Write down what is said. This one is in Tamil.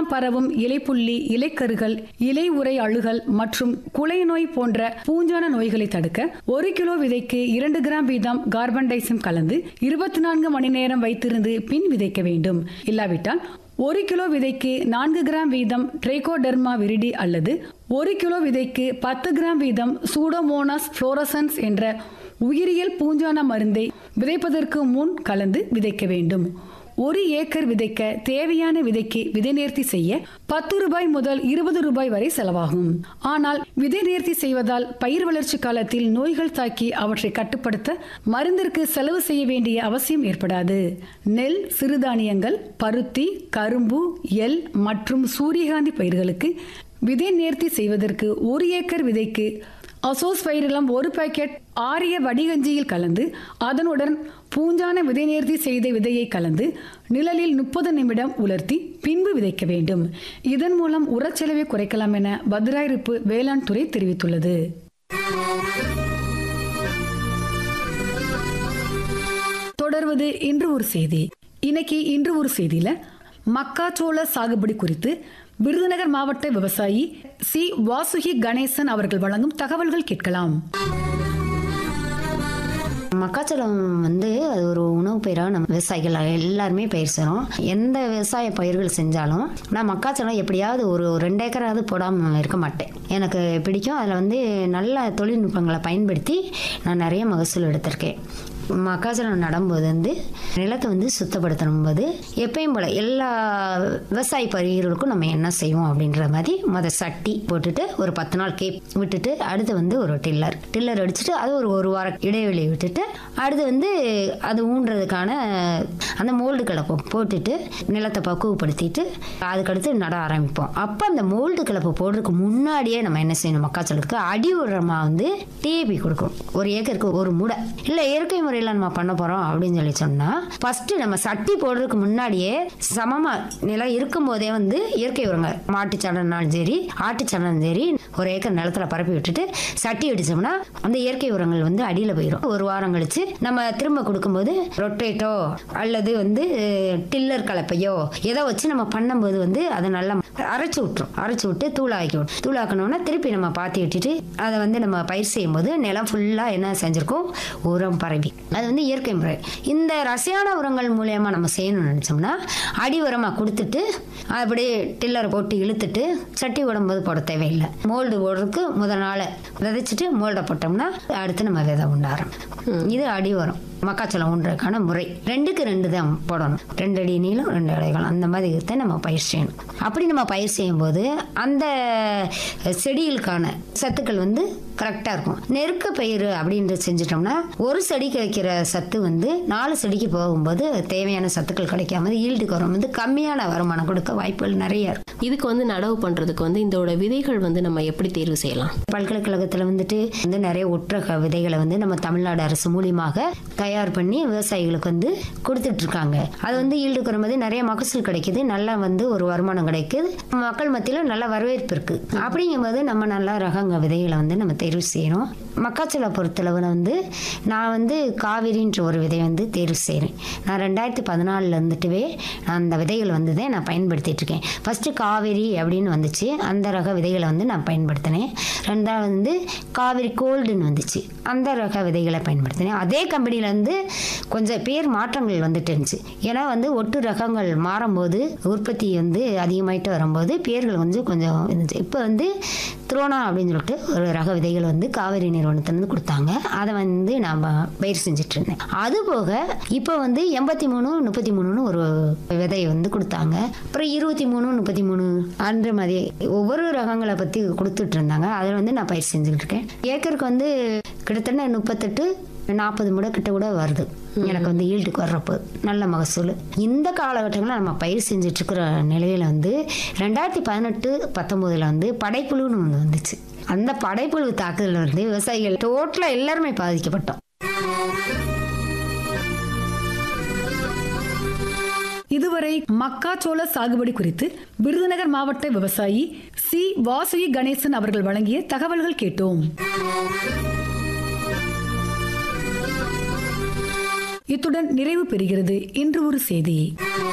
மூலம் பரவும் இலைப்புள்ளி இலைக்கருகள் இலை உறை அழுகல் மற்றும் குலை நோய் போன்ற பூஞ்சான நோய்களை தடுக்க ஒரு கிலோ விதைக்கு இரண்டு கிராம் வீதம் கார்பன் டைசம் கலந்து இருபத்தி நான்கு மணி நேரம் வைத்திருந்து பின் விதைக்க வேண்டும் இல்லாவிட்டால் ஒரு கிலோ விதைக்கு நான்கு கிராம் வீதம் ட்ரைகோடெர்மா விரிடி அல்லது ஒரு கிலோ விதைக்கு பத்து கிராம் வீதம் சூடோமோனாஸ் ஃப்ளோரசன்ஸ் என்ற உயிரியல் பூஞ்சான மருந்தை விதைப்பதற்கு முன் கலந்து விதைக்க வேண்டும் ஒரு ஏக்கர் விதைக்க தேவையான விதைக்கு விதை நேர்த்தி செய்ய பத்து ரூபாய் முதல் இருபது ரூபாய் வரை செலவாகும் ஆனால் விதை நேர்த்தி செய்வதால் பயிர் வளர்ச்சி காலத்தில் நோய்கள் தாக்கி அவற்றை கட்டுப்படுத்த மருந்திற்கு செலவு செய்ய வேண்டிய அவசியம் ஏற்படாது நெல் சிறுதானியங்கள் பருத்தி கரும்பு எல் மற்றும் சூரியகாந்தி பயிர்களுக்கு விதை நேர்த்தி செய்வதற்கு ஒரு ஏக்கர் விதைக்கு அசோஸ்பைரிலம் ஒரு பாக்கெட் ஆரிய வடிகஞ்சியில் கலந்து அதனுடன் பூஞ்சான விதை நேர்த்தி செய்த விதையை கலந்து நிழலில் முப்பது நிமிடம் உலர்த்தி பின்பு விதைக்க வேண்டும் இதன் மூலம் உரச்செலவை குறைக்கலாம் என பத்ராயிருப்பு வேளாண் துறை தெரிவித்துள்ளது தொடர்வது இன்று ஒரு செய்தி இன்னைக்கு இன்று ஒரு செய்தியில மக்காச்சோள சாகுபடி குறித்து விருதுநகர் மாவட்ட விவசாயி சி வாசுகி கணேசன் அவர்கள் வழங்கும் தகவல்கள் கேட்கலாம் மக்காச்சோளம் வந்து அது ஒரு உணவு பயிராக நம்ம விவசாயிகள் எல்லாருமே பயிர் செய்கிறோம் எந்த விவசாய பயிர்கள் செஞ்சாலும் நான் மக்காச்சோளம் எப்படியாவது ஒரு ரெண்டு ஏக்கராவது போடாமல் இருக்க மாட்டேன் எனக்கு பிடிக்கும் அதில் வந்து நல்ல தொழில்நுட்பங்களை பயன்படுத்தி நான் நிறைய மகசூல் எடுத்திருக்கேன் மக்காச்சோளம் நடும்போது வந்து நிலத்தை வந்து சுத்தப்படுத்தணும் போது எப்பயும் போல எல்லா விவசாய பயிர்களுக்கும் நம்ம என்ன செய்வோம் அப்படின்ற மாதிரி முத சட்டி போட்டுட்டு ஒரு பத்து நாள் கேப் விட்டுட்டு அடுத்து வந்து ஒரு டில்லர் டில்லர் அடிச்சுட்டு அது ஒரு ஒரு வாரம் இடைவெளி விட்டுட்டு அடுத்து வந்து அது ஊன்றதுக்கான அந்த மோல்டு கலப்பை போட்டுட்டு நிலத்தை பக்குவப்படுத்திட்டு அதுக்கடுத்து நட ஆரம்பிப்போம் அப்போ அந்த மோல்டு கலப்பை போடுறதுக்கு முன்னாடியே நம்ம என்ன செய்யணும் மக்காச்சோளத்துக்கு அடி உரமாக வந்து டிஏபி கொடுக்கணும் ஒரு ஏக்கருக்கு ஒரு மூடை இல்லை இயற்கை முறையில் நம்ம பண்ண போகிறோம் அப்படின்னு சொல்லி சொன்னால் ஃபஸ்ட்டு நம்ம சட்டி போடுறதுக்கு முன்னாடியே சமமாக நிலம் இருக்கும் போதே வந்து இயற்கை உரங்கள் மாட்டுச்சாணம்னாலும் சரி ஆட்டுச்சாணம் சரி ஒரு ஏக்கர் நிலத்துல பரப்பி விட்டுட்டு சட்டி அடிச்சோம்னா அந்த இயற்கை உரங்கள் வந்து அடியில் போயிடும் ஒரு வாரம் கழிச்சு நம்ம திரும்ப கொடுக்கும்போது ரொட்டேட்டோ அல்லது வந்து டில்லர் கலப்பையோ ஏதோ வச்சு நம்ம பண்ணும்போது வந்து அதை நல்லா அரைச்சி விட்டுரும் அரைச்சி விட்டு தூளாக்கி விட்டு தூளாக்கணும்னா திருப்பி நம்ம பாத்தி விட்டுட்டு அதை வந்து நம்ம பயிர் செய்யும்போது நிலம் ஃபுல்லாக என்ன செஞ்சுருக்கோம் உரம் பரவி அது வந்து இயற்கை முறை இந்த ரசாயன உரங்கள் மூலயமா நம்ம செய்யணும்னு நினச்சோம்னா அடி உரமாக கொடுத்துட்டு அப்படியே டில்லரை போட்டு இழுத்துட்டு சட்டி உடம்போது போட தேவையில்லை மோல்டு போடுறதுக்கு முதல் நாள் விதைச்சிட்டு மோல்டை போட்டோம்னா அடுத்து நம்ம விதை உண்ட ஆரம்பிப்போம் இது அடி உரம் மக்காச்சோளம் ஊன்றதுக்கான முறை ரெண்டுக்கு ரெண்டு தான் போடணும் ரெண்டு அடி நீளம் ரெண்டு அடைகளும் அந்த மாதிரி தான் நம்ம பயிர் செய்யணும் அப்படி நம்ம பயிர் செய்யும்போது அந்த செடிகளுக்கான சத்துக்கள் வந்து கரெக்டாக இருக்கும் நெருக்க பயிர் அப்படின்ட்டு செஞ்சிட்டோம்னா ஒரு செடிக்கு வைக்கிற சத்து வந்து நாலு செடிக்கு போகும்போது தேவையான சத்துக்கள் கிடைக்காம ஈல்டுக்கு வரும் வந்து கம்மியான வருமானம் கொடுக்க வாய்ப்புகள் நிறைய இருக்கு இதுக்கு வந்து நடவு பண்றதுக்கு வந்து இதோட விதைகள் வந்து நம்ம எப்படி தேர்வு செய்யலாம் பல்கலைக்கழகத்தில் வந்துட்டு வந்து நிறைய ஒற்றக விதைகளை வந்து நம்ம தமிழ்நாடு அரசு மூலியமாக தயார் பண்ணி விவசாயிகளுக்கு வந்து கொடுத்துட்டு இருக்காங்க அது வந்து ஈல்டுக்கு வரும்போது நிறைய மகசூல் கிடைக்குது நல்லா வந்து ஒரு வருமானம் கிடைக்குது மக்கள் மத்தியில் நல்ல வரவேற்பு இருக்கு அப்படிங்கும்போது நம்ம நல்ல ரகங்க விதைகளை வந்து நம்ம தேர்வு செய்யணும் மக்காச்சோள பொறுத்தளவில் வந்து நான் வந்து காவிரின்ற ஒரு விதை வந்து தேர்வு செய்கிறேன் நான் ரெண்டாயிரத்தி பதினாலில் இருந்துட்டுவே அந்த விதைகள் வந்து தான் நான் பயன்படுத்திட்டு இருக்கேன் ஃபஸ்ட்டு காவிரி அப்படின்னு வந்துச்சு அந்த ரக விதைகளை வந்து நான் பயன்படுத்தினேன் ரெண்டாவது வந்து காவிரி கோல்டுன்னு வந்துச்சு அந்த ரக விதைகளை பயன்படுத்தினேன் அதே கம்பெனியில் வந்து கொஞ்சம் பேர் மாற்றங்கள் வந்துட்டு இருந்துச்சு ஏன்னா வந்து ஒட்டு ரகங்கள் மாறும்போது உற்பத்தி வந்து அதிகமாயிட்டு வரும்போது பேர்கள் வந்து கொஞ்சம் இருந்துச்சு இப்போ வந்து துரோனா அப்படின்னு சொல்லிட்டு ஒரு ரக விதைகள் வந்து காவிரி நிறுவனத்திலிருந்து கொடுத்தாங்க அதை வந்து நான் பயிர் செஞ்சுட்டு இருந்தேன் அது போக இப்போ வந்து எண்பத்தி மூணு முப்பத்தி மூணுன்னு ஒரு விதையை வந்து கொடுத்தாங்க அப்புறம் இருபத்தி மூணு முப்பத்தி மூணு அந்த மாதிரி ஒவ்வொரு ரகங்களை பற்றி கொடுத்துட்டு இருந்தாங்க அதில் வந்து நான் பயிர் செஞ்சுட்டு இருக்கேன் ஏக்கருக்கு வந்து கிட்டத்தட்ட முப்பத்தெட்டு நாற்பது முறை கிட்ட கூட வருது எனக்கு வந்து ஈல்டுக்கு வர்றப்போ நல்ல மகசூல் இந்த காலகட்டங்களில் நம்ம பயிர் செஞ்சுட்டு இருக்கிற நிலையில வந்து ரெண்டாயிரத்தி பதினெட்டு பத்தொம்போதில் வந்து படைப்புழுன்னு ஒன்று வந்துச்சு அந்த படைப்புழு தாக்குதல் வந்து விவசாயிகள் டோட்டலாக எல்லாருமே பாதிக்கப்பட்டோம் இதுவரை மக்காச்சோள சாகுபடி குறித்து விருதுநகர் மாவட்ட விவசாயி சி வாசுகி கணேசன் அவர்கள் வழங்கிய தகவல்கள் கேட்டோம் இத்துடன் நிறைவு பெறுகிறது இன்று ஒரு செய்தி